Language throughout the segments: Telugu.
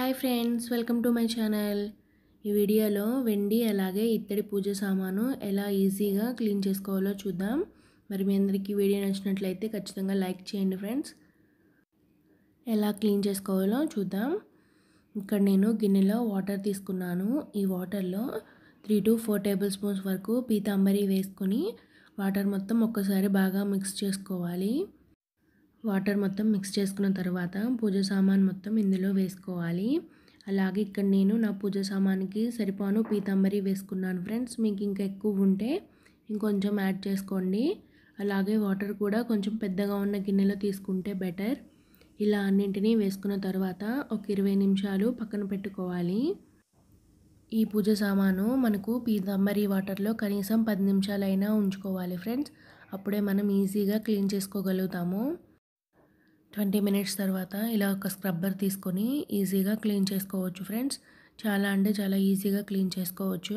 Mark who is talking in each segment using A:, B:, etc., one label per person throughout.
A: hi friends welcome to my channel ఈ వీడియోలో వెండి అలాగే ఇత్తడి పూజ సామాను ఎలా ఈజీగా క్లీన్ చేసుకోవాలో చూద్దాం మరి మీ అందరికీ వీడియో నచ్చినట్లయితే ఖచ్చితంగా లైక్ చేయండి ఫ్రెండ్స్ ఎలా క్లీన్ చేసుకోవాలో చూద్దాం ఇక్కడ నేను గిన్నెలో వాటర్ తీసుకున్నాను ఈ వాటర్లో three to four tablespoons వరకు పీతాంబరి వేసుకొని వాటర్ మొత్తం ఒక్కసారి బాగా మిక్స్ చేసుకోవాలి వాటర్ మొత్తం మిక్స్ చేసుకున్న తర్వాత పూజ సామాన్ మొత్తం ఇందులో వేసుకోవాలి అలాగే ఇక్కడ నేను నా పూజ సామాన్కి సరిపోను పీతాంబరి వేసుకున్నాను ఫ్రెండ్స్ మీకు ఇంకా ఎక్కువ ఉంటే ఇంకొంచెం యాడ్ చేసుకోండి అలాగే వాటర్ కూడా కొంచెం పెద్దగా ఉన్న గిన్నెలో తీసుకుంటే బెటర్ ఇలా అన్నింటినీ వేసుకున్న తర్వాత ఒక ఇరవై నిమిషాలు పక్కన పెట్టుకోవాలి ఈ పూజ సామాను మనకు పీతాంబరి వాటర్లో కనీసం పది నిమిషాలైనా ఉంచుకోవాలి ఫ్రెండ్స్ అప్పుడే మనం ఈజీగా క్లీన్ చేసుకోగలుగుతాము ట్వంటీ మినిట్స్ తర్వాత ఇలా ఒక స్క్రబ్బర్ తీసుకొని ఈజీగా క్లీన్ చేసుకోవచ్చు ఫ్రెండ్స్ చాలా అంటే చాలా ఈజీగా క్లీన్ చేసుకోవచ్చు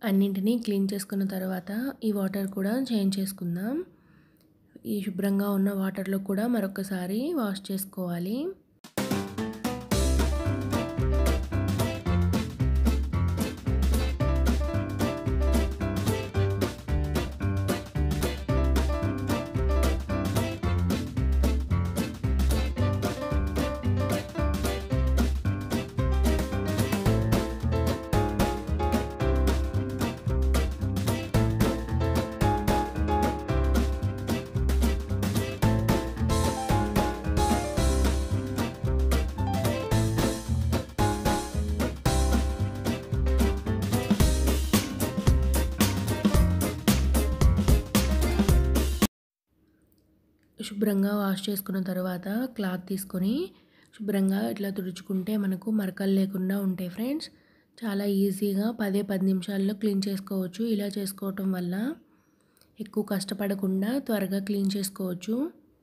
A: అన్నింటినీ క్లీన్ చేసుకున్న తర్వాత ఈ వాటర్ కూడా చేంజ్ చేసుకుందాం ఈ శుభ్రంగా ఉన్న వాటర్లో కూడా మరొకసారి వాష్ చేసుకోవాలి శుభ్రంగా వాష్ చేసుకున్న తర్వాత క్లాత్ తీసుకొని శుభ్రంగా ఇట్లా తుడుచుకుంటే మనకు మరకలు లేకుండా ఉంటాయి ఫ్రెండ్స్ చాలా ఈజీగా పదే పది నిమిషాల్లో క్లీన్ చేసుకోవచ్చు ఇలా చేసుకోవటం వల్ల ఎక్కువ కష్టపడకుండా త్వరగా క్లీన్ చేసుకోవచ్చు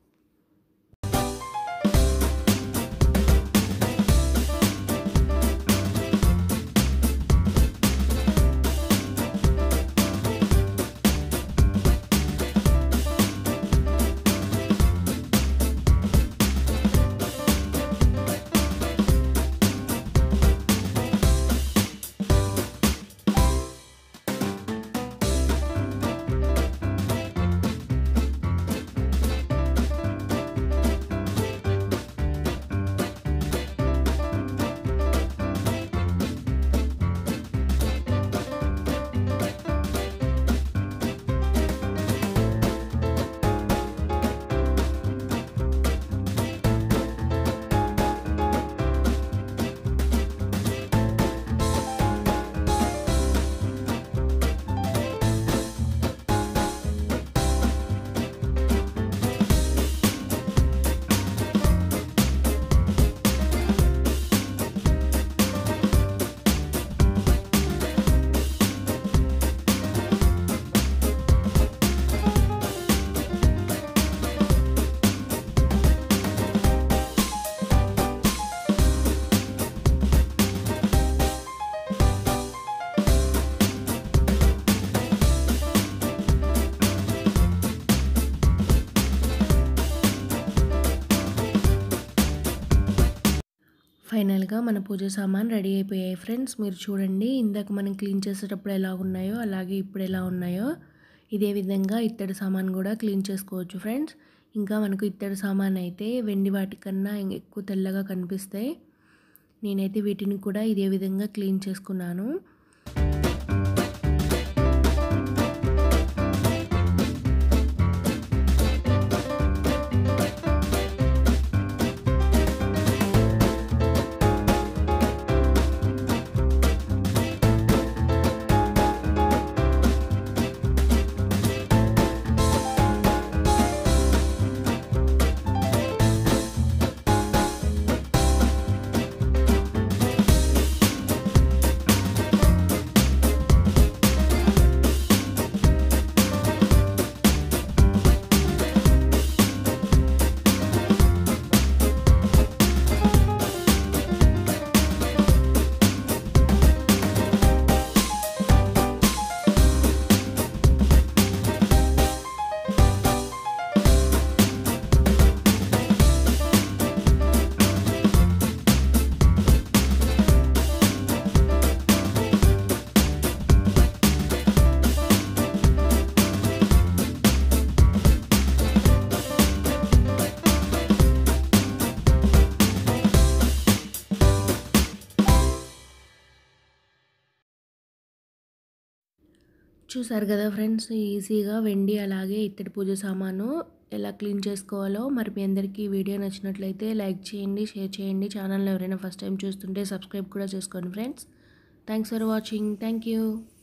A: ఫైనల్గా మన పూజ సామాన్ రెడీ అయిపోయాయి ఫ్రెండ్స్ మీరు చూడండి ఇందాక మనం క్లీన్ చేసేటప్పుడు ఎలా ఉన్నాయో అలాగే ఇప్పుడు ఎలా ఉన్నాయో ఇదే విధంగా ఇత్తడి సామాన్ కూడా క్లీన్ చేసుకోవచ్చు ఫ్రెండ్స్ ఇంకా మనకు ఇత్తడి సామాన్ అయితే వెండి వాటికన్నా ఎక్కువ తెల్లగా కనిపిస్తాయి నేనైతే వీటిని కూడా ఇదే విధంగా క్లీన్ చేసుకున్నాను చూసారు కదా ఫ్రెండ్స్ ఈజీగా వెండి అలాగే ఇత్తడి పూజ సామాను ఎలా క్లీన్ చేసుకోవాలో మరి మీ అందరికీ ఈ వీడియో నచ్చినట్లయితే లైక్ చేయండి షేర్ చేయండి ఛానల్ ఎవరైనా ఫస్ట్ టైం చూస్తుంటే సబ్స్క్రైబ్ కూడా చేసుకోండి friends thanks for watching thank you